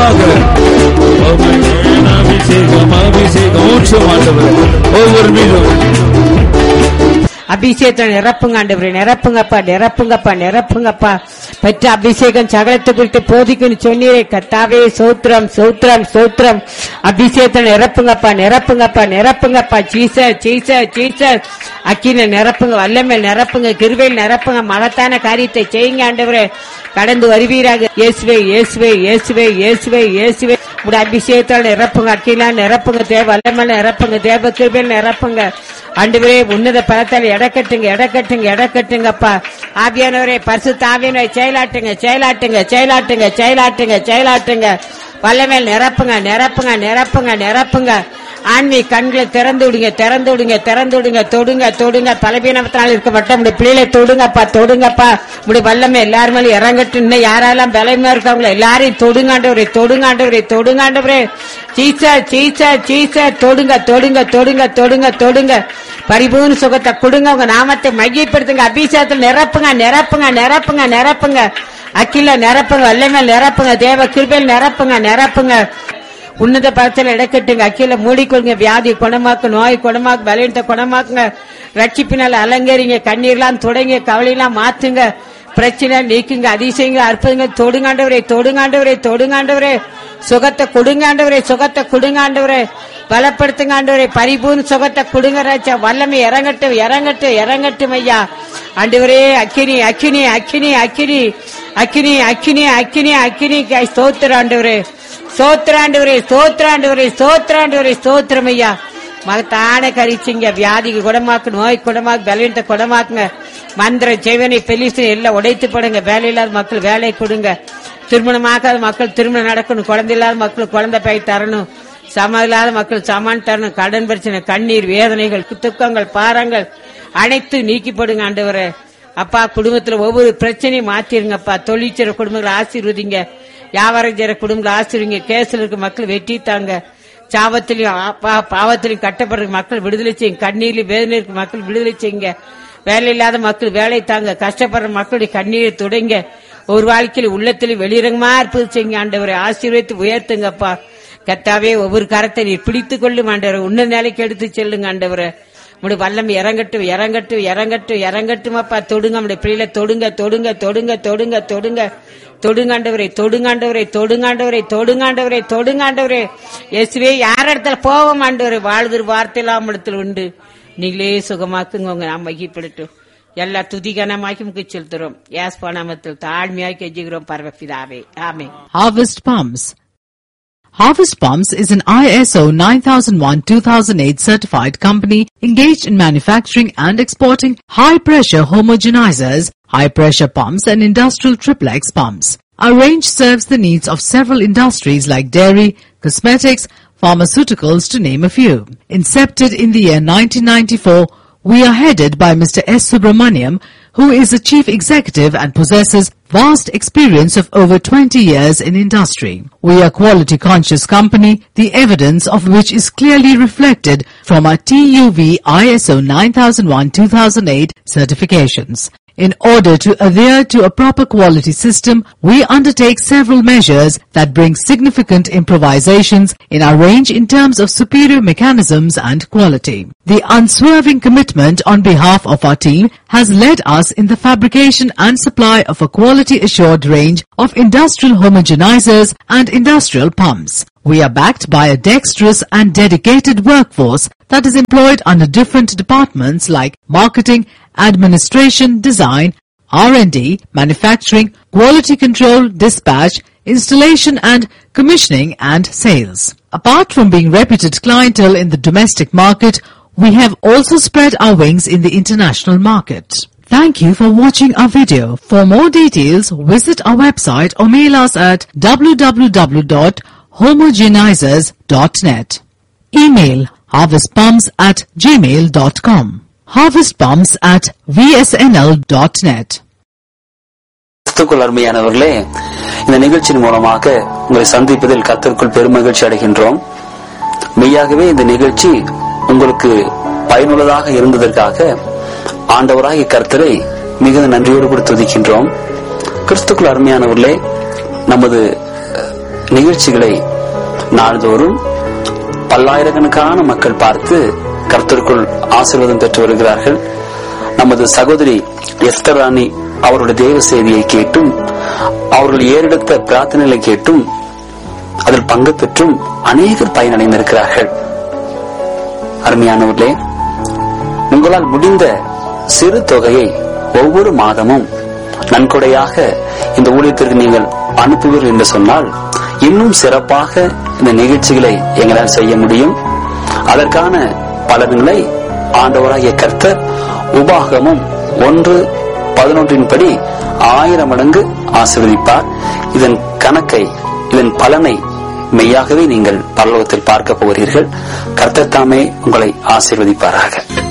ஊற்றுவீராக உம்மை அபிஷேகம் அபிஷேகம் ஊற்றும் ஆண்டவரே ஒவ்வொரு மீதும் அபிஷேகத்தை நிரப்புங்க ஆண்டவரே நிரப்புங்கப்பா நிரப்புங்கப்பா நிரப்புங்கப்பா பெற்ற அபிஷேகம் சகலத்தை குறித்து போதிக்குன்னு சொன்னீரே கத்தாவே சோத்திரம் சோத்திரம் சோத்திரம் அபிஷேகத்தை நிரப்புங்கப்பா நிரப்புங்கப்பா நிரப்புங்கப்பா சீச சீச சீச அக்கின நிரப்புங்க வல்லமேல் நிரப்புங்க கிருவையில் நிரப்புங்க மகத்தான காரியத்தை செய்யுங்க ஆண்டவரே கடந்து வருவீராக இயேசுவே இயேசுவே இயேசுவே இயேசுவே இயேசுவே உடைய அபிஷேகத்தால் நிரப்புங்க அக்கிலா நிரப்புங்க தேவ வல்லமேல் நிரப்புங்க தேவ கிருபையில் நிரப்புங்க ஆண்டவரே உன்னத பலத்தால் எடக்கட்டுங்க எடக்கட்டுங்க எடக்கட்டுங்கப்பா ஆவியானவரே பரிசு தாவியனரை செயலாட்டுங்க செயலாட்டுங்க செயலாட்டுங்க செயலாட்டுங்க செயலாட்டுங்க வல்லமேல் நிரப்புங்க நிரப்புங்க நிரப்புங்க நிரப்புங்க ஆன்மீ கண்களை திறந்து விடுங்க திறந்து விடுங்க திறந்து விடுங்க தொடுங்க தொடுங்க பலவீனத்தினால் இருக்கப்பட்ட உடைய பிள்ளைகளை தொடுங்கப்பா தொடுங்கப்பா உடைய வல்லமை எல்லாரும் மேலும் இறங்கட்டும் இன்னும் யாரெல்லாம் பலமா இருக்காங்களோ எல்லாரையும் தொடுங்காண்டவரே தொடுங்காண்டவரே தொடுங்காண்டவரே சீசா சீசா சீசா தொடுங்க தொடுங்க தொடுங்க தொடுங்க தொடுங்க பரிபூர்ண சுகத்தை கொடுங்க உங்க நாமத்தை மையப்படுத்துங்க அபிஷேகத்தில் நிரப்புங்க நிரப்புங்க நிரப்புங்க நிரப்புங்க அக்கில நிரப்புங்க வல்லமை நிரப்புங்க தேவ கிருபையில் நிரப்புங்க நிரப்புங்க உன்னத பலத்தில் இடக்கட்டுங்க அக்கில மூடிக்கொள்ளுங்க வியாதி குணமாக்கு நோய் குணமாக்கு பலவீனத்தை குணமாக்குங்க ரட்சிப்பினால் அலங்கரிங்க கண்ணீர்லாம் தொடங்க கவலையெல்லாம் மாத்துங்க பிரச்சனை நீக்குங்க அதிசயங்க அற்புதங்க தொடுங்காண்டவரே தொடுங்காண்டவரே தொடுங்காண்டவரே சுகத்தை கொடுங்காண்டவரே சுகத்தை கொடுங்காண்டவரே பலப்படுத்துங்க ஆண்டவரே பரிபூர்ண சுகத்தை கொடுங்க ராஜா வல்லமை இறங்கட்டும் இறங்கட்டும் இறங்கட்டும் ஐயா ஆண்டவரே அக்கினி அக்கினி அக்கினி அக்கினி அக்கினி அக்கினி அக்கினி அக்கினி ஸ்தோத்திர ஆண்டவரே சோத்திராண்டவரே சோத்திராண்டவரே சோத்திராண்டவரே சோத்திரம் ஐயா மகத்தான கரிச்சிங்க வியாதிக்கு குணமாக்கு நோய் குணமாக்கு பலவீனத்தை குணமாக்குங்க மந்திர ஜெவனை பெலிசு எல்லாம் உடைத்து போடுங்க வேலை இல்லாத மக்கள் வேலையை கொடுங்க திருமணமாகாத மக்கள் திருமணம் நடக்கணும் குழந்தை இல்லாத மக்கள் குழந்தை பை தரணும் சம இல்லாத மக்கள் சமான் தரணும் கடன் பிரச்சனை கண்ணீர் வேதனைகள் துக்கங்கள் பாரங்கள் அனைத்து நீக்கிப்படுங்க ஆண்டவரே அப்பா குடும்பத்துல ஒவ்வொரு பிரச்சனையும் மாத்திருங்கப்பா தொழிற்சிற குடும்பங்களை ஆசீர்வதிங்க வியாபாரம் செய்யற குடும்பங்களை ஆசீர்வதிங்க கேஸ்ல இருக்க மக்கள் வெட்டி தாங்க சாபத்திலையும் ஆப்பா- பாவத்திலையும் கட்டப்படுற மக்கள் விடுதலை செய்யுங்க கண்ணீர்ல வேதனை இருக்க மக்கள் விடுதலை செய்யுங்க வேலை இல்லாத மக்கள் வேலை தாங்க கஷ்டப்படுற மக்களுடைய கண்ணீரை துடைங்க ஒரு வாழ்க்கையில் உள்ளத்திலும் வெளிரங்கமா இருப்பது செய்யுங்க ஆண்டவரை ஆசீர்வதித்து உயர்த்துங்கப்பா கத்தாவே ஒவ்வொரு கரத்தை நீர் பிடித்துக் கொள்ளும் ஆண்டவரை உன்ன நிலைக்கு எடுத்து செல்லுங்க ஆண்டவரை உடைய வல்லம் இறங்கட்டும் இறங்கட்டும் இறங்கட்டும் இறங்கட்டும் அப்பா தொடுங்க நம்முடைய பிள்ளைகளை தொடுங்க தொடுங்க தொடுங்க தொடுங்க தொடுங்க தொடுங்காண்டவரே தொடுங்காண்டவரே தொடுங்காண்டவரே தொடுங்காண்டவரே தொடுங்காண்டவரே இயேசுவே யார் இடத்துல போவோம் ஆண்டவரே வாழ்தல் வார்த்தையெல்லாம் இடத்துல உண்டு நீங்களே சுகமாக்குங்க உங்க நாம் மகிப்படட்டும் எல்லா துதிகனமாக்கி முக்கிய செலுத்துறோம் யாஸ் நாமத்தில் தாழ்மையாக்கி கெஞ்சுகிறோம் பரவப்பிதாவே ஆமே Harvest Palms. Harvest Palms is an ISO 9001-2008 certified company engaged in manufacturing and exporting high-pressure homogenizers, high-pressure pumps and industrial triplex pumps. Our range serves the needs of several industries like dairy, cosmetics, pharmaceuticals to name a few. Incepted in the year 1994, we are headed by Mr. S. Subramaniam, who is a chief executive and possesses vast experience of over 20 years in industry. We are quality conscious company, the evidence of which is clearly reflected from our TUV ISO 9001-2008 certifications. In order to adhere to a proper quality system, we undertake several measures that bring significant improvisations in our range in terms of superior mechanisms and quality. The unswerving commitment on behalf of our team has led us in the fabrication and supply of a quality assured range of industrial homogenizers and industrial pumps. We are backed by a dexterous and dedicated workforce that is employed under different departments like marketing, administration, design, R&D, manufacturing, quality control, dispatch, installation and commissioning and sales. Apart from being reputed clientele in the domestic market, we have also spread our wings in the international market. Thank you for watching our video. For more details, visit our website or mail us at www.homogenizers.net. Email harvestpumps at gmail.com. Harvestpumps at vsnl.net. கிறிஸ்துக்குள் அருமையானவர்களே இந்த நிகழ்ச்சியின் மூலமாக உங்களை சந்திப்பதில் கத்திற்குள் பெருமகிழ்ச்சி அடைகின்றோம் மெய்யாகவே இந்த நிகழ்ச்சி உங்களுக்கு பயனுள்ளதாக இருந்ததற்காக ஆண்டவராகிய கர்த்தரை மிகுந்த நன்றியோடு கூட துதிக்கின்றோம் கிறிஸ்துக்குள் அருமையானவர்களே நமது நிகழ்ச்சிகளை நாள்தோறும் பல்லாயிரக்கணக்கான மக்கள் பார்த்து கர்த்தருக்குள் ஆசீர்வாதம் பெற்று வருகிறார்கள் நமது சகோதரி எஸ்தர் ராணி அவருடைய தேவ செய்தியை கேட்டும் அவர்கள் ஏறெடுத்த பிரார்த்தனைகளை கேட்டும் அதில் பங்கு பெற்றும் அநேகர் பயனடைந்திருக்கிறார்கள் அருமையானவர்களே உங்களால் முடிந்த சிறு தொகையை ஒவ்வொரு மாதமும் நன்கொடையாக இந்த ஊழியத்திற்கு நீங்கள் அனுப்புவீர்கள் என்று சொன்னால் இன்னும் சிறப்பாக இந்த நிகழ்ச்சிகளை எங்களால் செய்ய முடியும் அதற்கான பலன்களை ஆண்டவராகிய கர்த்தர் உபாகமும் ஒன்று பதினொன்றின் படி ஆயிரம் மடங்கு ஆசீர்வதிப்பார் இதன் கணக்கை இதன் பலனை மெய்யாகவே நீங்கள் பரலோகத்தில் பார்க்க போகிறீர்கள் கர்த்தர் தாமே உங்களை ஆசீர்வதிப்பாராக